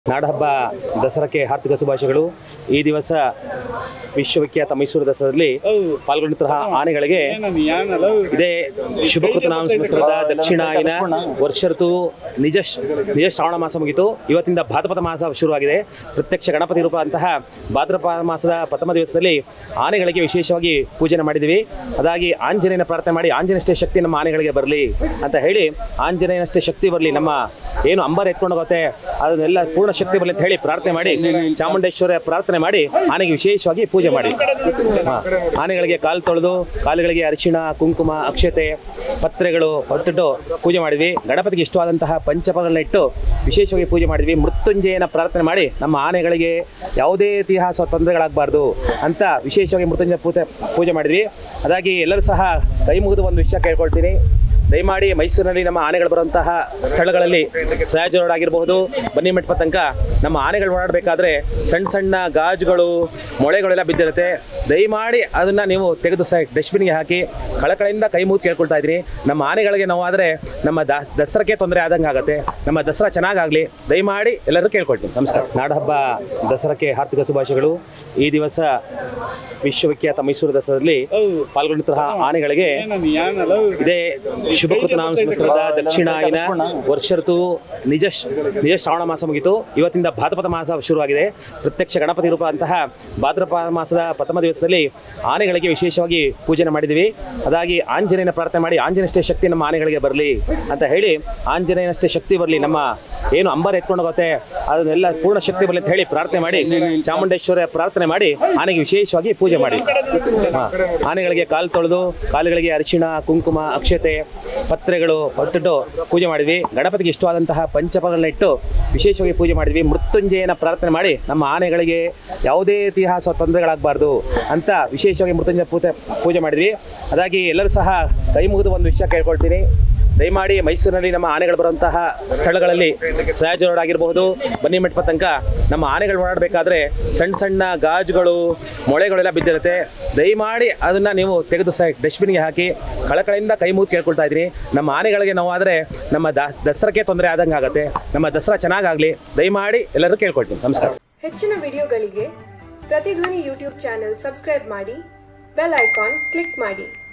ನಾಡಹಬ್ಬ ದಸರಾಕ್ಕೆ ಹಾರ್ದಿಕ ಶುಭಾಶಯಗಳು ಈ ದಿವಸ ವಿಶ್ವವಿಖ್ಯಾತ ಮೈಸೂರು ದಸರಾದಲ್ಲಿ ಪಾಲ್ಗೊಂಡಿರುವ ಆನೆಗಳಿಗೆ ಇದೇ ಶುಭಕೃತ ನಾಮ ಸಂವತ್ಸರದ ದಕ್ಷಿಣಾಯನ ವರ್ಷ ಋತು ನಿಜ ಶ- ನಿಜ ಶ್ರಾವಣ ಮಾಸ ಮುಗಿತು ಇವತ್ತಿಂದ ಭಾದ್ರಪದ ಮಾಸ ಶುರುವಾಗಿದೆ ಪ್ರತ್ಯಕ್ಷ ಗಣಪತಿ ರೂಪ ಅಂತಹ ಭಾದ್ರಪದ ಮಾಸದ ಪ್ರಥಮ ದಿವಸದಲ್ಲಿ ಆನೆಗಳಿಗೆ ವಿಶೇಷವಾಗಿ ಪೂಜನೆ ಮಾಡಿದ್ದೀವಿ ಅದಾಗಿ ಆಂಜನೇಯನ ಪ್ರಾರ್ಥನೆ ಮಾಡಿ ಆಂಜನೇಯಷ್ಟೇ ಶಕ್ತಿ ನಮ್ಮ ಆನೆಗಳಿಗೆ ಬರಲಿ ಅಂತ ಹೇಳಿ ಆಂಜನೇಯನಷ್ಟೇ ಶಕ್ತಿ ಬರಲಿ ನಮ್ಮ ಏನು ಅಂಬರ್ ಎತ್ಕೊಂಡು ಹೋಗುತ್ತೆ ಅದನ್ನೆಲ್ಲ ಪೂರ್ಣ ಶಕ್ತಿ ಬರಲಿ ಅಂತ ಹೇಳಿ ಪ್ರಾರ್ಥನೆ ಮಾಡಿ ಚಾಮುಂಡೇಶ್ವರ ಪ್ರಾರ್ಥನೆ ಮಾಡಿ ಆನೆಗೆ ವಿಶೇಷವಾಗಿ ಪೂಜೆ ಮಾಡಿ ಹಾ. ಆನೆಗಳಿಗೆ ಕಾಲು ತೊಳೆದು ಕಾಲುಗಳಿಗೆ ಅರಿಶಿಣ ಕುಂಕುಮ ಅಕ್ಷತೆ ಪತ್ರೆಗಳು ಹೊಟ್ಟಿಟ್ಟು ಪೂಜೆ ಮಾಡಿದ್ವಿ ಗಣಪತಿಗೆ ಇಷ್ಟವಾದಂತಹ ಪಂಚಪಗಳನ್ನ ಇಟ್ಟು ವಿಶೇಷವಾಗಿ ಪೂಜೆ ಮಾಡಿದ್ವಿ ಮೃತ್ಯುಂಜಯನ ಪ್ರಾರ್ಥನೆ ಮಾಡಿ ನಮ್ಮ ಆನೆಗಳಿಗೆ ಯಾವುದೇ ಇತಿಹಾಸ ತೊಂದರೆಗಳಾಗಬಾರ್ದು ಅಂತ ವಿಶೇಷವಾಗಿ ಮೃತ್ಯುಂಜಯ ಪೂಜೆ ಪೂಜೆ ಮಾಡಿದ್ವಿ ಅದಾಗಿ ಎಲ್ಲರೂ ಸಹ ಕೈ ಮುಗಿದು ಒಂದು ವಿಷಯ ಕೇಳ್ಕೊಳ್ತೀನಿ ದಯಮಾಡಿ ಮೈಸೂರಿನಲ್ಲಿ ನಮ್ಮ ಆನೆಗಳು ಬರುವಂತಹ ಸ್ಥಳಗಳಲ್ಲಿ ಸಯಾಜ್ ರೋಡ್ ಆಗಿರಬಹುದು ಬನ್ನಿಮಠ ತನಕ ನಮ್ಮ ಆನೆಗಳು ಓಡಾಡಬೇಕಾದ್ರೆ ಸಣ್ಣ ಸಣ್ಣ ಗಾಜುಗಳು ಮೊಳೆಗಳೆಲ್ಲ ಬಿದ್ದಿರುತ್ತೆ ದಯಮಾಡಿ ಅದನ್ನ ನೀವು ತೆಗೆದು ಸಹ ಡಸ್ಟ್ಬಿನ್ಗೆ ಹಾಕಿ ಕಳಕಳಿಯಿಂದ ಕೈ ಮುಗಿದು ಕೇಳ್ಕೊಳ್ತಾ ಇದ್ದೀನಿ ನಮ್ಮ ಆನೆಗಳಿಗೆ ನೋವಾದರೆ ನಮ್ಮ ದ- ದಸರಾಕ್ಕೆ ತೊಂದರೆ ಆದಂಗೆ ಆಗುತ್ತೆ ನಮ್ಮ ದಸರಾ ಚೆನ್ನಾಗಾಗಲಿ ದಯಮಾಡಿ ಎಲ್ಲರೂ ಕೇಳ್ಕೊಳ್ತೀನಿ ನಮಸ್ಕಾರ ನಾಡಹಬ್ಬ ದಸರಾಕ್ಕೆ ಹಾರ್ದಿಕ ಶುಭಾಶಯಗಳು ಈ ದಿವಸ ವಿಶ್ವವಿಖ್ಯಾತ ಮೈಸೂರು ದಸರಾದಲ್ಲಿ ಪಾಲ್ಗೊಂಡಿರುವ ಆನೆಗಳಿಗೆ ಇದೇ ಶುಭಕೃತ ನಾಮ ಸಂವತ್ಸರದ ದಕ್ಷಿಣಾಯನ ವರ್ಷ ಋತು ನಿಜ ಶ- ನಿಜ ಶ್ರಾವಣ ಮಾಸ ಮುಗಿತು ಇವತ್ತಿಂದ ಭಾದ್ರಪದ ಮಾಸ ಶುರುವಾಗಿದೆ ಪ್ರತ್ಯಕ್ಷ ಗಣಪತಿ ರೂಪ ಅಂತಹ ಭಾದ್ರಪದ ಮಾಸದ ಪ್ರಥಮ ದಿವಸದಲ್ಲಿ ಆನೆಗಳಿಗೆ ವಿಶೇಷವಾಗಿ ಪೂಜನೆ ಮಾಡಿದ್ದೀವಿ ಅದಾಗಿ ಆಂಜನೇಯನ ಪ್ರಾರ್ಥನೆ ಮಾಡಿ ಆಂಜನೇಯಷ್ಟೇ ಶಕ್ತಿ ನಮ್ಮ ಆನೆಗಳಿಗೆ ಬರಲಿ ಅಂತ ಹೇಳಿ ಆಂಜನೇಯನಷ್ಟೇ ಶಕ್ತಿ ಬರಲಿ ನಮ್ಮ ಏನು ಅಂಬರ್ ಎತ್ಕೊಂಡು ಹೋಗುತ್ತೆ ಅದನ್ನೆಲ್ಲ ಪೂರ್ಣ ಶಕ್ತಿ ಬರಲಿ ಅಂತ ಹೇಳಿ ಪ್ರಾರ್ಥನೆ ಮಾಡಿ ಚಾಮುಂಡೇಶ್ವರ ಪ್ರಾರ್ಥನೆ ಮಾಡಿ ಆನೆಗೆ ವಿಶೇಷವಾಗಿ ಪೂಜೆ ಮಾಡಿ ಹಾ. ಆನೆಗಳಿಗೆ ಕಾಲು ತೊಳೆದು ಕಾಲುಗಳಿಗೆ ಅರಿಶಿಣ ಕುಂಕುಮ ಅಕ್ಷತೆ ಪತ್ರೆಗಳು ಹೊಟ್ಟಿಟ್ಟು ಪೂಜೆ ಮಾಡಿದ್ವಿ ಗಣಪತಿಗೆ ಇಷ್ಟವಾದಂತಹ ಪಂಚಪಗಳನ್ನ ಇಟ್ಟು ವಿಶೇಷವಾಗಿ ಪೂಜೆ ಮಾಡಿದ್ವಿ ಮೃತ್ಯುಂಜಯನ ಪ್ರಾರ್ಥನೆ ಮಾಡಿ ನಮ್ಮ ಆನೆಗಳಿಗೆ ಯಾವುದೇ ಇತಿಹಾಸ ತೊಂದರೆಗಳಾಗಬಾರ್ದು ಅಂತ ವಿಶೇಷವಾಗಿ ಮೃತ್ಯುಂಜಯ ಪೂಜೆ ಪೂಜೆ ಮಾಡಿದ್ವಿ ಅದಾಗಿ ಎಲ್ಲರೂ ಸಹ ಕೈ ಮುಗಿದು ಒಂದು ವಿಷಯ ಕೇಳ್ಕೊಳ್ತೀನಿ ದಯಮಾಡಿ ಮೈಸೂರಿನಲ್ಲಿ ನಮ್ಮ ಆನೆಗಳು ಬರುವಂತಹ ಸ್ಥಳಗಳಲ್ಲಿ ಸಯಾಜ್ ರೋಡ್ ಆಗಿರಬಹುದು ಬನ್ನಿಮಠ ತನಕ ನಮ್ಮ ಆನೆಗಳು ಓಡಾಡಬೇಕಾದ್ರೆ ಸಣ್ಣ ಸಣ್ಣ ಗಾಜುಗಳು ಮೊಳೆಗಳೆಲ್ಲ ಬಿದ್ದಿರುತ್ತೆ ದಯಮಾಡಿ ಅದನ್ನ ನೀವು ತೆಗೆದು ಸಹ ಡಸ್ಟ್ಬಿನ್ಗೆ ಹಾಕಿ ಕಳಕಳಿಯಿಂದ ಕೈ ಮುಗಿದು ಕೇಳ್ಕೊಳ್ತಾ ಇದ್ದೀನಿ ನಮ್ಮ ಆನೆಗಳಿಗೆ ನೋವಾದರೆ ನಮ್ಮ ದ- ದಸರಾಕ್ಕೆ ತೊಂದರೆ ಆದಂಗೆ ಆಗುತ್ತೆ ನಮ್ಮ ದಸರಾ ಚೆನ್ನಾಗಾಗಲಿ ದಯಮಾಡಿ ಎಲ್ಲರೂ ಕೇಳ್ಕೊಳ್ತೀನಿ ನಮಸ್ಕಾರ ಹೆಚ್ಚಿನ ವಿಡಿಯೋಗಳಿಗೆ ಪ್ರತಿಧ್ವನಿ ಯೂಟ್ಯೂಬ್ ಚಾನೆಲ್ ಸಬ್ಸ್ಕ್ರೈಬ್ ಮಾಡಿ ಬೆಲ್ ಐಕಾನ್ ಕ್ಲಿಕ್ ಮಾಡಿ